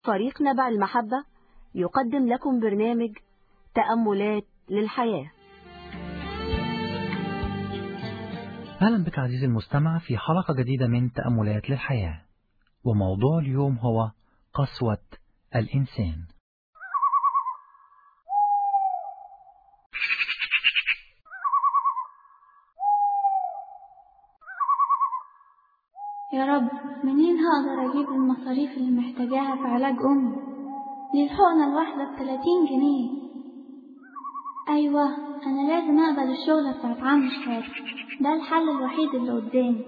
فريق نبع المحبة يقدم لكم برنامج تأملات للحياة أهلا بك عزيزي المستمع في حلقة جديدة من تأملات للحياة وموضوع اليوم هو قسوة الإنسان يا رب منين هقدر أجيب المصاريف اللي محتاجاها في علاج أمي دي الحقنة الواحدة بتلاتين جنيه أيوة أنا لازم أقبل الشغلة بتاعت عم شحاتة ده الحل الوحيد اللي قدامي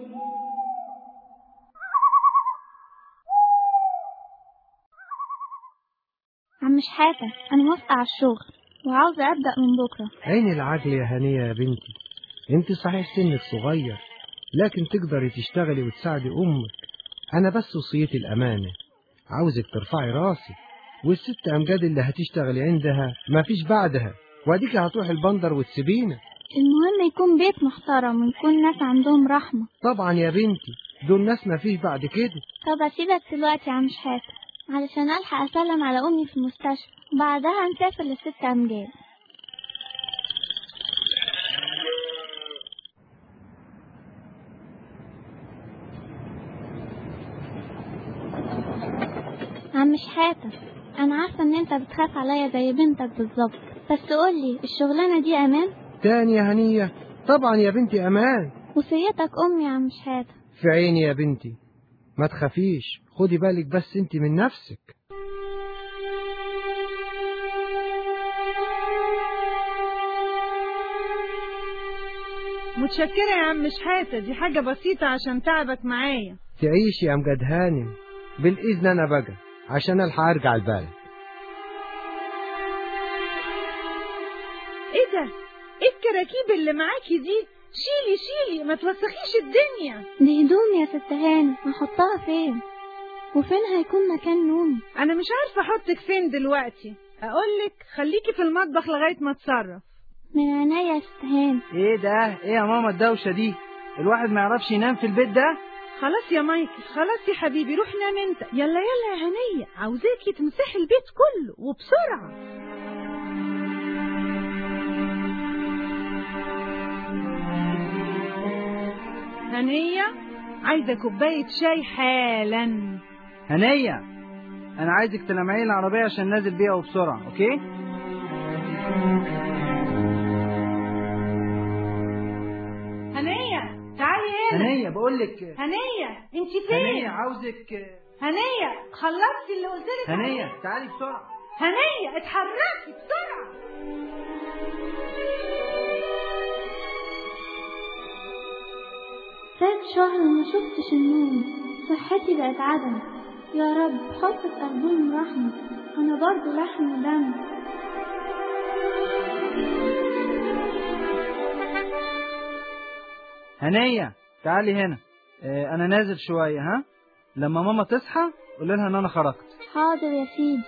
عم شحاتة أنا موافقة على الشغل وعاوزة أبدأ من بكرة عين العقل يا هنية يا بنتي انت صحيح سنك صغير لكن تقدري تشتغلي وتساعدي امك انا بس وصيتي الامانة عاوزك ترفعي راسك والست امجاد اللي هتشتغلي عندها مفيش بعدها واديك هتروحي البندر وتسيبينا المهم يكون بيت محترم ويكون ناس عندهم رحمة طبعا يا بنتي دول ناس مفيش بعد كده طب أسيبك دلوقتي يا عم شحاتة علشان ألحق أسلم على أمي في المستشفى وبعدها نسافر للست أمجاد عم شحاتة أنا عارفة إن أنت بتخاف عليا زي بنتك بالظبط بس قولي الشغلانة دي أمان تاني يا هنية طبعا يا بنتي امان وصيتك أمي يا عم شحاتة في عيني يا بنتي ما تخافيش خدي بالك بس انت من نفسك متشكرة يا عم شحاتة دي حاجة بسيطة عشان تعبك معايا تعيشي يا امجد هانم بالاذن انا بقى عشان الحق ارجع البلد ايه ده ايه الكراكيب اللي معاكي دي شيلي شيلي ما توسخيش الدنيا دي هدوم يا ست هانم هحطها فين وفين هيكون مكان نومي انا مش عارفة احطك فين دلوقتي اقولك خليكي في المطبخ لغاية ما اتصرف من عينيا يا ست هانم ايه ده ايه يا ماما الدوشة دي الواحد ما يعرفش ينام في البيت ده خلاص يا مايكل خلاص يا حبيبي روح نام انت يلا يلا يا هنية عاوزاكي تمسحي البيت كله وبسرعة هنية عايزة كوباية شاي حالا هنية انا عايزك تلمعي لي العربية عشان نازل بيها وبسرعة اوكي هنية تعالي هنا هنية بقول لك هنية انت هنية فين عاوزك هنية خلصتي اللي قلت لك هنية تعالي بسرعة هنية اتحركي بسرعة فات شهر وما شفتش النوم صحتي بقت عدم يا رب حط في قلبهم رحمة أنا برضو لحم ودم هنية تعالي هنا اه انا نازل شوية ها لما ماما تصحى قول لها ان انا خرجت حاضر يا سيدي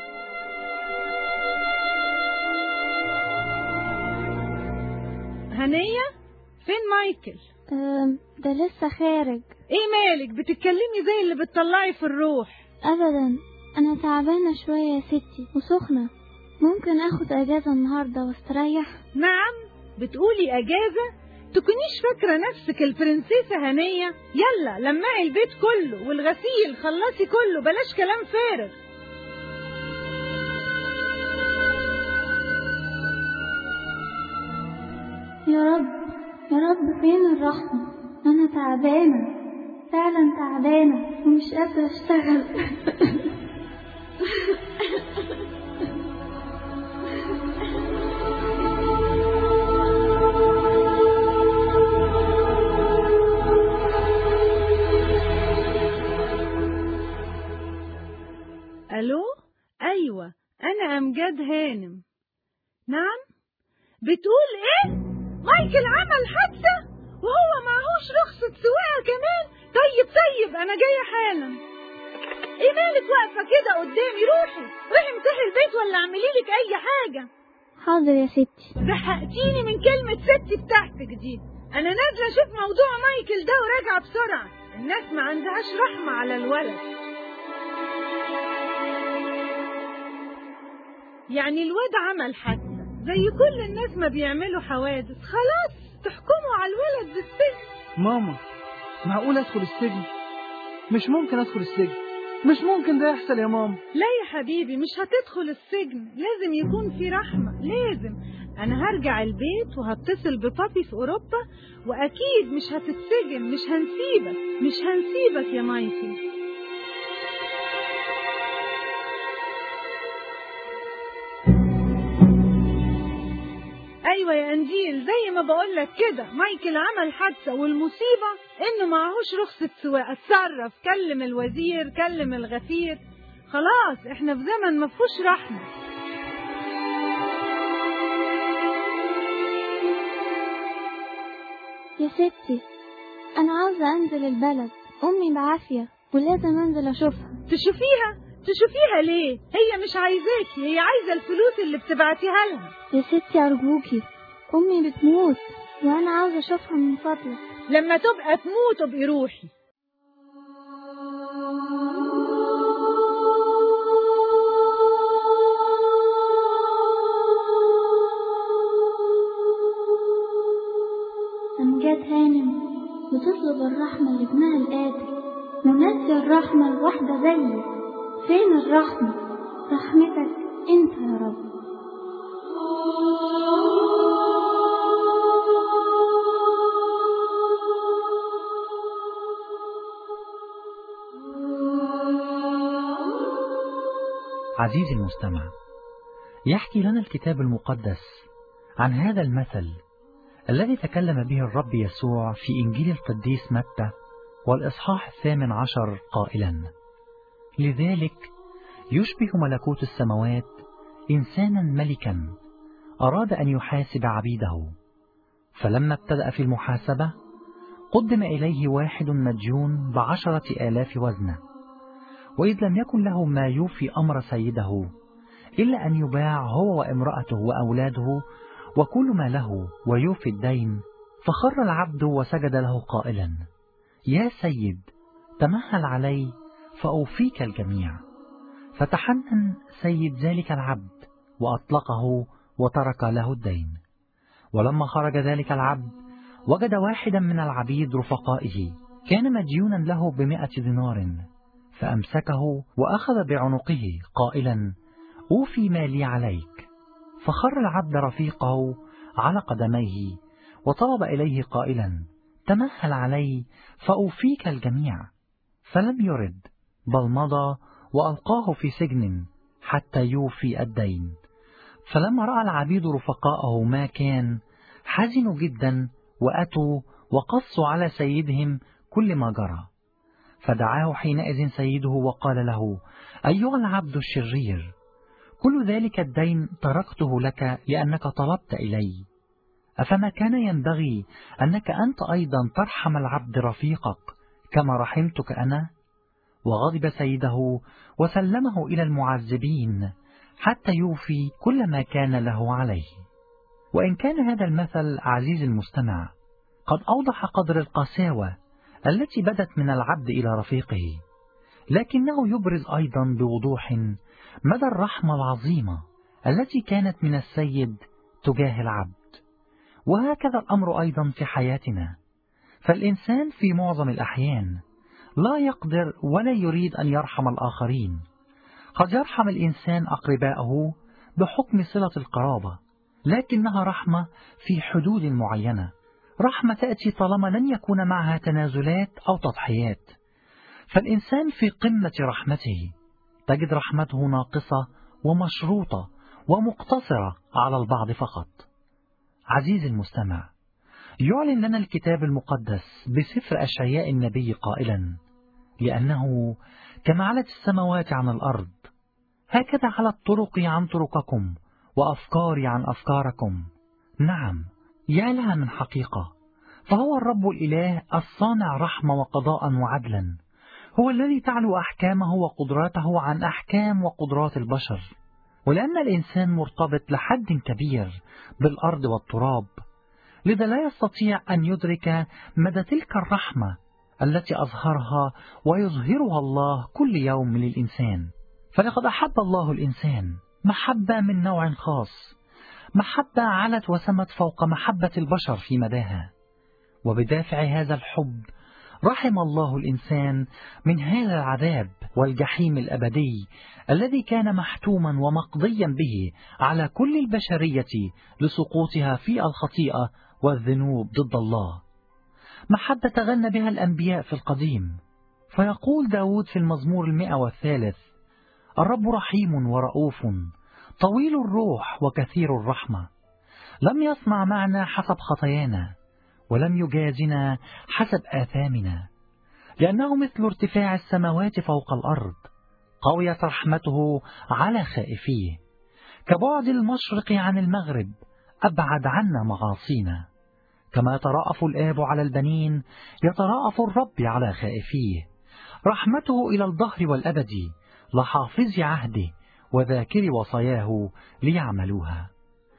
هنية فين مايكل أم، ده لسه خارج ايه مالك بتتكلمي زي اللي بتطلعي في الروح أبدا أنا تعبانة شوية يا ستي وسخنة ممكن أخد أجازة النهاردة واستريح نعم بتقولي اجازة تكونيش فاكرة نفسك البرنسيسة هنية يلا لمعي البيت كله والغسيل خلصي كله بلاش كلام فارغ يا رب يا رب فين الرحمة أنا تعبانة فعلا تعبانة ومش قادرة أشتغل الو ايوه انا امجاد هانم نعم بتقول ايه مايكل عمل حادثة وهو معهوش رخصة سواقة كمان طيب طيب انا جاية حالا ايه مالك واقفة كده قدامي روحي روحي امسحي البيت ولا اعملي لك اي حاجة حاضر يا ستي زهقتيني من كلمة ستي بتاعتك دي انا نازلة اشوف موضوع مايكل ده وراجعة بسرعة الناس ما عندهاش رحمة على الولد يعني الواد عمل حادثة زي كل الناس ما بيعملوا حوادث خلاص تحكموا على الولد بالسجن ماما معقول ادخل السجن مش ممكن ادخل السجن مش ممكن ده يحصل يا ماما لا يا حبيبي مش هتدخل السجن لازم يكون في رحمة لازم أنا هرجع البيت وهتصل ببابي في أوروبا وأكيد مش هتتسجن مش هنسيبك مش هنسيبك يا مايكل أيوة يا أنجيل زي ما بقولك كده مايكل عمل حادثة والمصيبة إنه معهوش رخصة سواقة اتصرف كلم الوزير كلم الغفير خلاص احنا في زمن مفهوش رحمة يا ستي أنا عاوزة أنزل البلد أمي بعافية ولازم أنزل أشوفها تشوفيها تشوفيها ليه هي مش عايزاكي هي عايزة الفلوس اللي بتبعتيها لها يا ستي أرجوكي أمي بتموت وأنا عاوزة أشوفها من فضلك لما تبقى تموت ابقي روحي أمجاد هانم بتطلب الرحمة لابنها القاتل ونسي الرحمة لواحدة زيي فين الرحمة رحمتك انت يا رب عزيزي المستمع يحكي لنا الكتاب المقدس عن هذا المثل الذي تكلم به الرب يسوع في إنجيل القديس متى والإصحاح الثامن عشر قائلا لذلك يشبه ملكوت السماوات إنسانا ملكا أراد أن يحاسب عبيده فلما ابتدأ في المحاسبة قدم إليه واحد مديون بعشرة آلاف وزنه وإذ لم يكن له ما يوفي أمر سيده إلا أن يباع هو وامرأته وأولاده وكل ما له ويوفي الدين فخر العبد وسجد له قائلا يا سيد تمهل علي فأوفيك الجميع فتحنن سيد ذلك العبد وأطلقه وترك له الدين ولما خرج ذلك العبد وجد واحدا من العبيد رفقائه كان مديونا له بمائة دينار فأمسكه وأخذ بعنقه قائلا أوفي ما لي عليك فخر العبد رفيقه على قدميه وطلب إليه قائلا تمهل علي فأوفيك الجميع فلم يرد بل مضى وألقاه في سجن حتى يوفي الدين فلما رأى العبيد رفقاءه ما كان حزنوا جدا وأتوا وقصوا على سيدهم كل ما جرى فدعاه حينئذ سيده وقال له أيها العبد الشرير كل ذلك الدين تركته لك لأنك طلبت إلي أفما كان ينبغي أنك أنت أيضا ترحم العبد رفيقك كما رحمتك أنا وغضب سيده وسلمه إلى المعذبين حتى يوفي كل ما كان له عليه وإن كان هذا المثل عزيز المستمع قد أوضح قدر القساوة التي بدت من العبد إلى رفيقه لكنه يبرز أيضا بوضوح مدى الرحمة العظيمة التي كانت من السيد تجاه العبد وهكذا الأمر أيضا في حياتنا فالإنسان في معظم الأحيان لا يقدر ولا يريد أن يرحم الآخرين قد يرحم الإنسان أقرباءه بحكم صلة القرابة لكنها رحمة في حدود معينة رحمة تأتي طالما لن يكون معها تنازلات أو تضحيات فالإنسان في قمة رحمته تجد رحمته ناقصة ومشروطة ومقتصرة على البعض فقط عزيزي المستمع يعلن لنا الكتاب المقدس بسفر أشعياء النبي قائلا لأنه كما علت السماوات عن الأرض هكذا على الطرق عن طرقكم وأفكاري عن أفكاركم نعم يا لها من حقيقة فهو الرب الإله الصانع رحمة وقضاء وعدلا هو الذي تعلو أحكامه وقدراته عن أحكام وقدرات البشر ولأن الإنسان مرتبط لحد كبير بالأرض والتراب لذا لا يستطيع أن يدرك مدى تلك الرحمة التي أظهرها ويظهرها الله كل يوم للإنسان فلقد أحب الله الإنسان محبة من نوع خاص محبة علت وسمت فوق محبة البشر في مداها وبدافع هذا الحب رحم الله الإنسان من هذا العذاب والجحيم الأبدي الذي كان محتوما ومقضيا به على كل البشرية لسقوطها في الخطيئة والذنوب ضد الله محبة تغنى بها الأنبياء في القديم فيقول داود في المزمور المئة والثالث الرب رحيم ورؤوف طويل الروح وكثير الرحمة لم يصنع معنا حسب خطايانا ولم يجازنا حسب آثامنا لأنه مثل ارتفاع السماوات فوق الأرض قويت رحمته على خائفيه كبعد المشرق عن المغرب أبعد عنا معاصينا كما يتراءف الآب على البنين يتراءف الرب على خائفيه رحمته إلى الظهر والأبد لحافظ عهده وذاكر وصاياه ليعملوها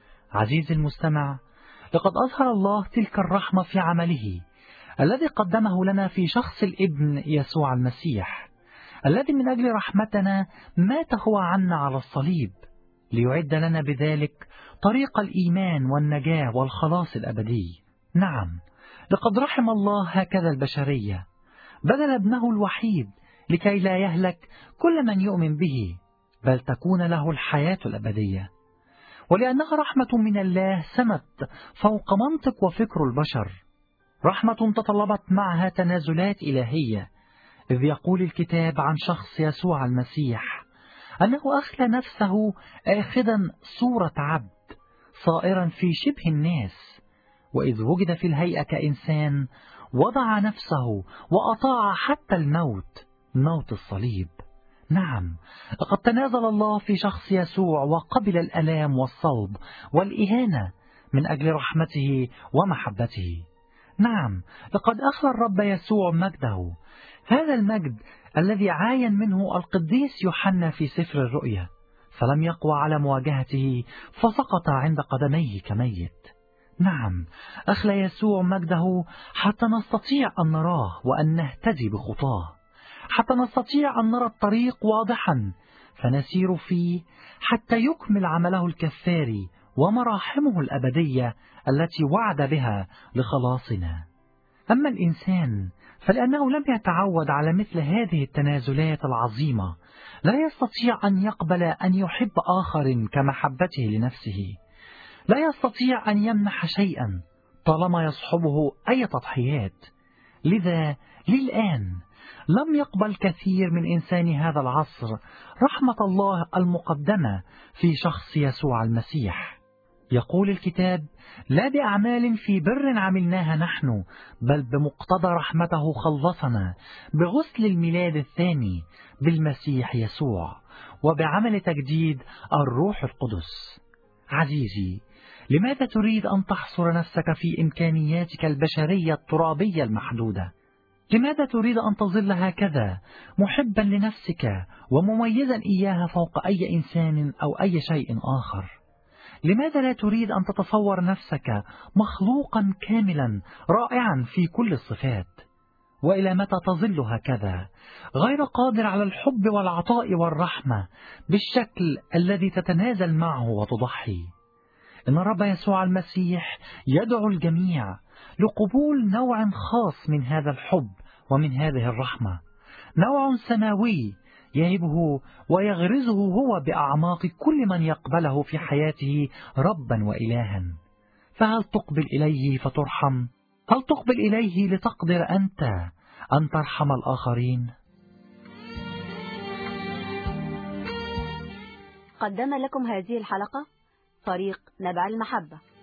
عزيزي المستمع لقد أظهر الله تلك الرحمة في عمله الذي قدمه لنا في شخص الابن يسوع المسيح الذي من أجل رحمتنا مات هو عنا على الصليب ليعد لنا بذلك طريق الإيمان والنجاة والخلاص الأبدي نعم لقد رحم الله هكذا البشرية بذل ابنه الوحيد لكي لا يهلك كل من يؤمن به بل تكون له الحياة الأبدية ولأنها رحمة من الله سمت فوق منطق وفكر البشر رحمة تطلبت معها تنازلات إلهية إذ يقول الكتاب عن شخص يسوع المسيح أنه أخلى نفسه آخذا صورة عبد صائرا في شبه الناس وإذ وجد في الهيئة كإنسان وضع نفسه وأطاع حتى الموت موت الصليب نعم لقد تنازل الله في شخص يسوع وقبل الألام والصلب والإهانة من أجل رحمته ومحبته نعم لقد أخلى الرب يسوع مجده هذا المجد الذي عاين منه القديس يوحنا في سفر الرؤيا فلم يقوى على مواجهته فسقط عند قدميه كميت نعم أخلى يسوع مجده حتى نستطيع أن نراه وأن نهتدي بخطاه حتى نستطيع أن نرى الطريق واضحا فنسير فيه حتى يكمل عمله الكفاري ومراحمه الأبدية التي وعد بها لخلاصنا أما الإنسان فلأنه لم يتعود على مثل هذه التنازلات العظيمة لا يستطيع أن يقبل أن يحب آخر كمحبته لنفسه لا يستطيع أن يمنح شيئا طالما يصحبه أي تضحيات لذا للآن لم يقبل كثير من إنسان هذا العصر رحمة الله المقدمة في شخص يسوع المسيح يقول الكتاب لا بأعمال في بر عملناها نحن بل بمقتضى رحمته خلصنا بغسل الميلاد الثاني بالمسيح يسوع وبعمل تجديد الروح القدس عزيزي لماذا تريد أن تحصر نفسك في إمكانياتك البشرية الترابية المحدودة؟ لماذا تريد أن تظل هكذا محبا لنفسك ومميزا إياها فوق أي إنسان أو أي شيء آخر لماذا لا تريد أن تتصور نفسك مخلوقا كاملا رائعا في كل الصفات وإلى متى تظل هكذا غير قادر على الحب والعطاء والرحمة بالشكل الذي تتنازل معه وتضحي إن الرب يسوع المسيح يدعو الجميع لقبول نوع خاص من هذا الحب ومن هذه الرحمة نوع سماوي يهبه ويغرزه هو بأعماق كل من يقبله في حياته ربا وإلها فهل تقبل إليه فترحم؟ هل تقبل إليه لتقدر أنت أن ترحم الآخرين؟ قدم لكم هذه الحلقة فريق نبع المحبة